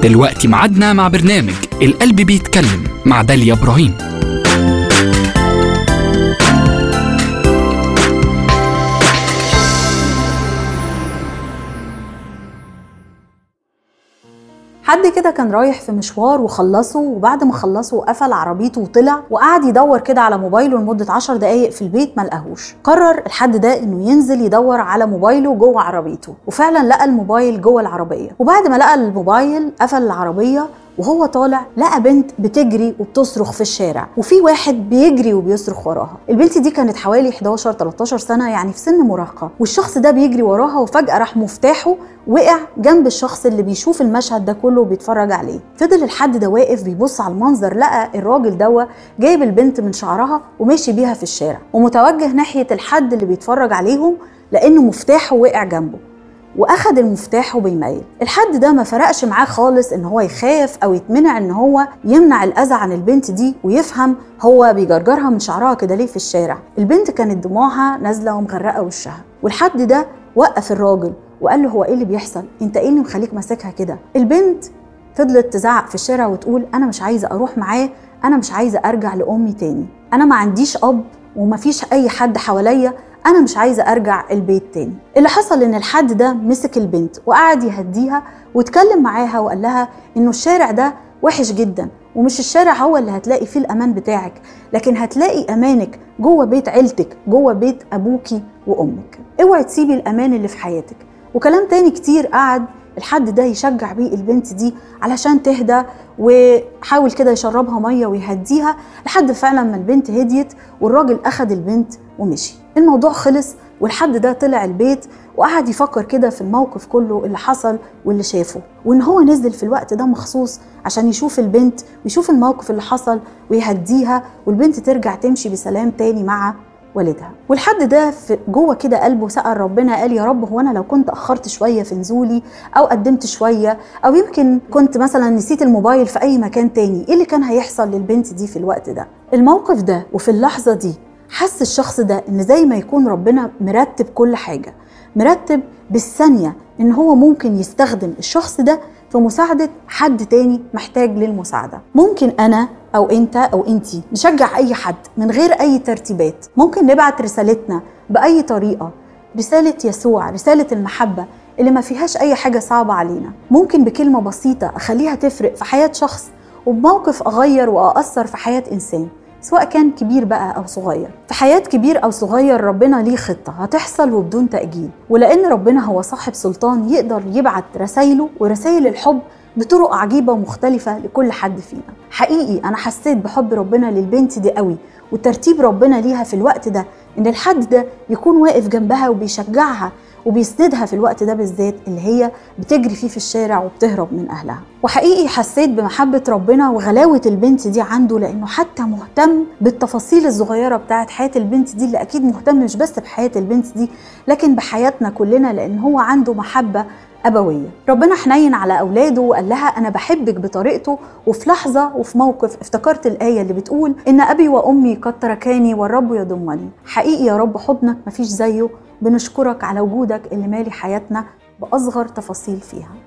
دلوقتي ميعادنا مع برنامج القلب بيتكلم مع داليا إبراهيم حد كده كان رايح في مشوار وخلصه وبعد ما خلصه قفل عربيته وطلع وقعد يدور كده على موبايله لمدة 10 دقايق في البيت ما لقاهوش قرر الحد ده انه ينزل يدور على موبايله جوه عربيته وفعلا لقى الموبايل جوه العربية وبعد ما لقى الموبايل قفل العربية وهو طالع لقى بنت بتجري وبتصرخ في الشارع وفي واحد بيجري وبيصرخ وراها البنت دي كانت حوالي 11 13 سنه يعني في سن مراهقه والشخص ده بيجري وراها وفجاه راح مفتاحه وقع جنب الشخص اللي بيشوف المشهد ده كله وبيتفرج عليه فضل الحد ده واقف بيبص على المنظر لقى الراجل دوا جايب البنت من شعرها وماشي بيها في الشارع ومتوجه ناحيه الحد اللي بيتفرج عليهم لانه مفتاحه وقع جنبه واخد المفتاح وبيميل الحد ده ما فرقش معاه خالص ان هو يخاف او يتمنع ان هو يمنع الاذى عن البنت دي ويفهم هو بيجرجرها من شعرها كده ليه في الشارع البنت كانت دموعها نازله ومغرقه وشها والحد ده وقف الراجل وقال له هو ايه اللي بيحصل انت ايه اللي مخليك ماسكها كده البنت فضلت تزعق في الشارع وتقول انا مش عايزه اروح معاه انا مش عايزه ارجع لامي تاني انا ما عنديش اب ومفيش اي حد حواليا انا مش عايزه ارجع البيت تاني اللي حصل ان الحد ده مسك البنت وقعد يهديها واتكلم معاها وقال لها انه الشارع ده وحش جدا ومش الشارع هو اللي هتلاقي فيه الامان بتاعك لكن هتلاقي امانك جوه بيت عيلتك جوه بيت ابوكي وامك اوعي تسيبي الامان اللي في حياتك وكلام تاني كتير قعد الحد ده يشجع بيه البنت دي علشان تهدى وحاول كده يشربها ميه ويهديها لحد فعلا ما البنت هديت والراجل اخد البنت ومشي الموضوع خلص والحد ده طلع البيت وقعد يفكر كده في الموقف كله اللي حصل واللي شافه وان هو نزل في الوقت ده مخصوص عشان يشوف البنت ويشوف الموقف اللي حصل ويهديها والبنت ترجع تمشي بسلام تاني مع والدها والحد ده في جوه كده قلبه سأل ربنا قال يا رب هو انا لو كنت اخرت شويه في نزولي او قدمت شويه او يمكن كنت مثلا نسيت الموبايل في اي مكان تاني ايه اللي كان هيحصل للبنت دي في الوقت ده الموقف ده وفي اللحظه دي حس الشخص ده ان زي ما يكون ربنا مرتب كل حاجه مرتب بالثانيه ان هو ممكن يستخدم الشخص ده في مساعدة حد تاني محتاج للمساعدة ممكن أنا أو أنت أو أنتي نشجع أي حد من غير أي ترتيبات ممكن نبعت رسالتنا بأي طريقة رسالة يسوع رسالة المحبة اللي ما فيهاش أي حاجة صعبة علينا ممكن بكلمة بسيطة أخليها تفرق في حياة شخص وبموقف أغير وأأثر في حياة إنسان سواء كان كبير بقى أو صغير في حياة كبير أو صغير ربنا ليه خطة هتحصل وبدون تأجيل ولأن ربنا هو صاحب سلطان يقدر يبعت رسايله ورسائل الحب بطرق عجيبة ومختلفة لكل حد فينا حقيقي أنا حسيت بحب ربنا للبنت دي قوي وترتيب ربنا ليها في الوقت ده إن الحد ده يكون واقف جنبها وبيشجعها وبيسندها في الوقت ده بالذات اللي هي بتجري فيه في الشارع وبتهرب من اهلها وحقيقي حسيت بمحبه ربنا وغلاوه البنت دي عنده لانه حتى مهتم بالتفاصيل الصغيره بتاعه حياه البنت دي اللي اكيد مهتم مش بس بحياه البنت دي لكن بحياتنا كلنا لان هو عنده محبه أبوية ربنا حنين على أولاده وقال لها أنا بحبك بطريقته وفي لحظة وفي موقف افتكرت الآية اللي بتقول إن أبي وأمي قد تركاني والرب يضمني حقيقي يا رب حضنك مفيش زيه بنشكرك على وجودك اللي مالي حياتنا بأصغر تفاصيل فيها